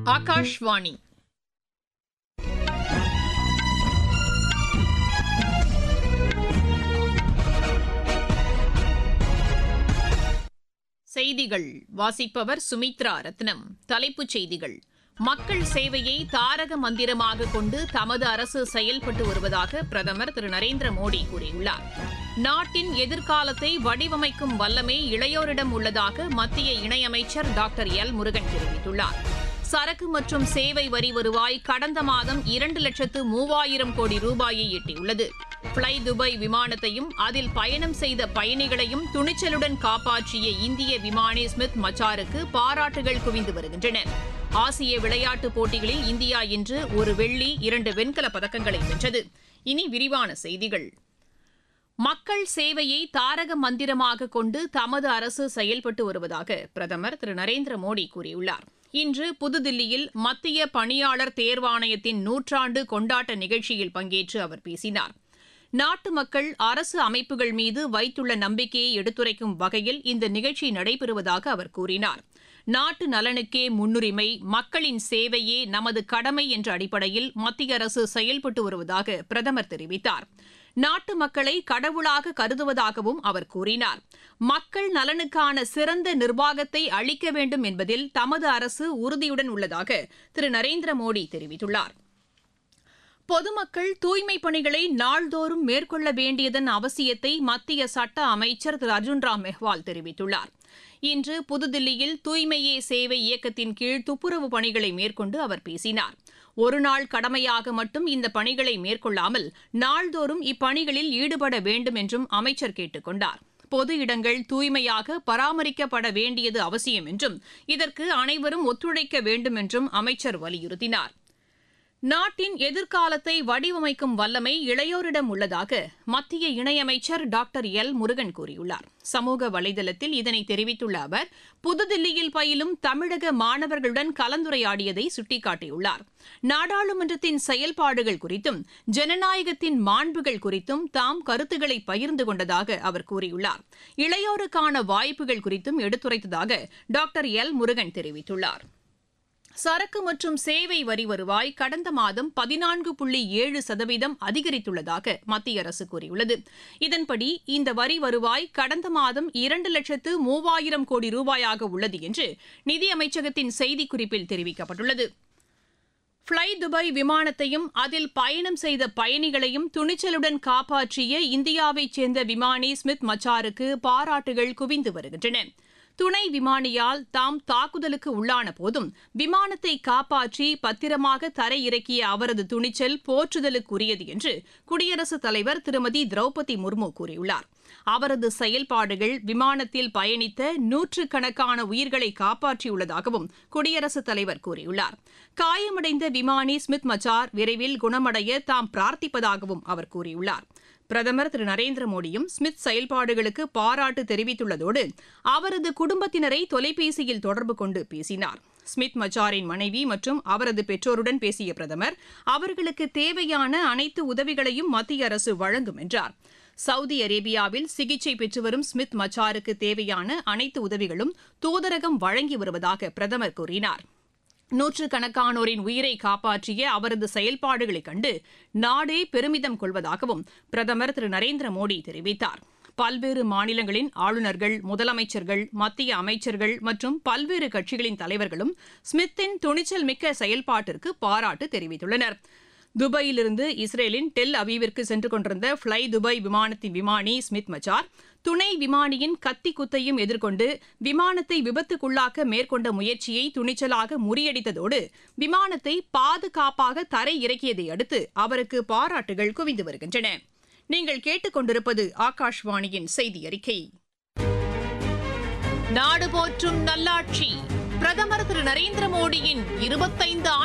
ஆகாஷ்வாணி செய்திகள் வாசிப்பவர் சுமித்ரா ரத்னம் தலைப்புச் செய்திகள் மக்கள் சேவையை தாரக மந்திரமாக கொண்டு தமது அரசு செயல்பட்டு வருவதாக பிரதமர் திரு நரேந்திர மோடி கூறியுள்ளார் நாட்டின் எதிர்காலத்தை வடிவமைக்கும் வல்லமை இளையோரிடம் உள்ளதாக மத்திய இணையமைச்சர் டாக்டர் எல் முருகன் தெரிவித்துள்ளார் சரக்கு மற்றும் சேவை வரி வருவாய் கடந்த மாதம் இரண்டு லட்சத்து மூவாயிரம் கோடி ரூபாயை எட்டியுள்ளது ஃப்ளை துபாய் விமானத்தையும் அதில் பயணம் செய்த பயணிகளையும் துணிச்சலுடன் காப்பாற்றிய இந்திய விமானி ஸ்மித் மச்சாருக்கு பாராட்டுகள் குவிந்து வருகின்றன ஆசிய விளையாட்டுப் போட்டிகளில் இந்தியா இன்று ஒரு வெள்ளி இரண்டு வெண்கலப் பதக்கங்களை வென்றது இனி விரிவான செய்திகள் மக்கள் சேவையை தாரக மந்திரமாக கொண்டு தமது அரசு செயல்பட்டு வருவதாக பிரதமர் திரு நரேந்திர மோடி கூறியுள்ளார் இன்று புதுதில்லியில் மத்திய பணியாளர் தேர்வாணையத்தின் நூற்றாண்டு கொண்டாட்ட நிகழ்ச்சியில் பங்கேற்று அவர் பேசினார் நாட்டு மக்கள் அரசு அமைப்புகள் மீது வைத்துள்ள நம்பிக்கையை எடுத்துரைக்கும் வகையில் இந்த நிகழ்ச்சி நடைபெறுவதாக அவர் கூறினார் நாட்டு நலனுக்கே முன்னுரிமை மக்களின் சேவையே நமது கடமை என்ற அடிப்படையில் மத்திய அரசு செயல்பட்டு வருவதாக பிரதமர் தெரிவித்தார் நாட்டு மக்களை கடவுளாக கருதுவதாகவும் அவர் கூறினார் மக்கள் நலனுக்கான சிறந்த நிர்வாகத்தை அளிக்க வேண்டும் என்பதில் தமது அரசு உறுதியுடன் உள்ளதாக திரு நரேந்திர மோடி தெரிவித்துள்ளார் பொதுமக்கள் தூய்மைப் பணிகளை நாள்தோறும் மேற்கொள்ள வேண்டியதன் அவசியத்தை மத்திய சட்ட அமைச்சர் திரு அர்ஜுன் ராம் மெஹ்வால் தெரிவித்துள்ளார் இன்று புதுதில்லியில் தூய்மையே சேவை இயக்கத்தின் கீழ் துப்புரவு பணிகளை மேற்கொண்டு அவர் பேசினார் ஒருநாள் கடமையாக மட்டும் இந்த பணிகளை மேற்கொள்ளாமல் நாள்தோறும் இப்பணிகளில் ஈடுபட வேண்டும் என்றும் அமைச்சர் கேட்டுக் கொண்டார் பொது இடங்கள் தூய்மையாக பராமரிக்கப்பட வேண்டியது அவசியம் என்றும் இதற்கு அனைவரும் ஒத்துழைக்க வேண்டும் என்றும் அமைச்சர் வலியுறுத்தினார் நாட்டின் எதிர்காலத்தை வடிவமைக்கும் வல்லமை இளையோரிடம் உள்ளதாக மத்திய இணையமைச்சர் டாக்டர் எல் முருகன் கூறியுள்ளார் சமூக வலைதளத்தில் இதனை தெரிவித்துள்ள அவர் புதுதில்லியில் பயிலும் தமிழக மாணவர்களுடன் கலந்துரையாடியதை சுட்டிக்காட்டியுள்ளார் நாடாளுமன்றத்தின் செயல்பாடுகள் குறித்தும் ஜனநாயகத்தின் மாண்புகள் குறித்தும் தாம் கருத்துக்களை பகிர்ந்து கொண்டதாக அவர் கூறியுள்ளார் இளையோருக்கான வாய்ப்புகள் குறித்தும் எடுத்துரைத்ததாக டாக்டர் எல் முருகன் தெரிவித்துள்ளார் சரக்கு மற்றும் சேவை வரி வருவாய் கடந்த மாதம் பதினான்கு புள்ளி ஏழு சதவீதம் அதிகரித்துள்ளதாக மத்திய அரசு கூறியுள்ளது இதன்படி இந்த வரி வருவாய் கடந்த மாதம் இரண்டு லட்சத்து மூவாயிரம் கோடி ரூபாயாக உள்ளது என்று நிதியமைச்சகத்தின் செய்திக்குறிப்பில் தெரிவிக்கப்பட்டுள்ளது ஃப்ளை துபாய் விமானத்தையும் அதில் பயணம் செய்த பயணிகளையும் துணிச்சலுடன் காப்பாற்றிய இந்தியாவைச் சேர்ந்த விமானி ஸ்மித் மச்சாருக்கு பாராட்டுகள் குவிந்து வருகின்றன துணை விமானியால் தாம் தாக்குதலுக்கு உள்ளான போதும் விமானத்தை காப்பாற்றி பத்திரமாக தரையிறக்கிய அவரது துணிச்சல் போற்றுதலுக்குரியது என்று குடியரசுத் தலைவர் திருமதி திரௌபதி முர்மு கூறியுள்ளார் அவரது செயல்பாடுகள் விமானத்தில் பயணித்த நூற்றுக்கணக்கான உயிர்களை காப்பாற்றியுள்ளதாகவும் குடியரசுத் தலைவர் கூறியுள்ளார் காயமடைந்த விமானி ஸ்மித் மச்சார் விரைவில் குணமடைய தாம் பிரார்த்திப்பதாகவும் அவர் கூறியுள்ளார் பிரதமர் திரு நரேந்திர மோடியும் ஸ்மித் செயல்பாடுகளுக்கு பாராட்டு தெரிவித்துள்ளதோடு அவரது குடும்பத்தினரை தொலைபேசியில் தொடர்பு கொண்டு பேசினார் ஸ்மித் மச்சாரின் மனைவி மற்றும் அவரது பெற்றோருடன் பேசிய பிரதமர் அவர்களுக்கு தேவையான அனைத்து உதவிகளையும் மத்திய அரசு வழங்கும் என்றார் சவுதி அரேபியாவில் சிகிச்சை பெற்று வரும் ஸ்மித் மச்சாருக்கு தேவையான அனைத்து உதவிகளும் தூதரகம் வழங்கி வருவதாக பிரதமர் கூறினார் நூற்றுக்கணக்கானோரின் உயிரை காப்பாற்றிய அவரது செயல்பாடுகளைக் கண்டு நாடே பெருமிதம் கொள்வதாகவும் பிரதமர் திரு நரேந்திர மோடி தெரிவித்தார் பல்வேறு மாநிலங்களின் ஆளுநர்கள் முதலமைச்சர்கள் மத்திய அமைச்சர்கள் மற்றும் பல்வேறு கட்சிகளின் தலைவர்களும் ஸ்மித்தின் துணிச்சல் மிக்க செயல்பாட்டிற்கு பாராட்டு தெரிவித்துள்ளனர் துபாயிலிருந்து இஸ்ரேலின் டெல் அவீவிற்கு சென்று கொண்டிருந்த ஃப்ளை துபாய் விமானத்தின் விமானி ஸ்மித் மச்சார் துணை விமானியின் கத்தி குத்தையும் எதிர்கொண்டு விமானத்தை விபத்துக்குள்ளாக்க மேற்கொண்ட முயற்சியை துணிச்சலாக முறியடித்ததோடு விமானத்தை பாதுகாப்பாக தரை இறக்கியதை அடுத்து அவருக்கு பாராட்டுகள் குவிந்து வருகின்றன நீங்கள் கேட்டுக்கொண்டிருப்பது ஆகாஷ்வாணியின் செய்தி அறிக்கை நாடு போற்றும் நல்லாட்சி பிரதமர் திரு நரேந்திர மோடியின் இருபத்தைந்து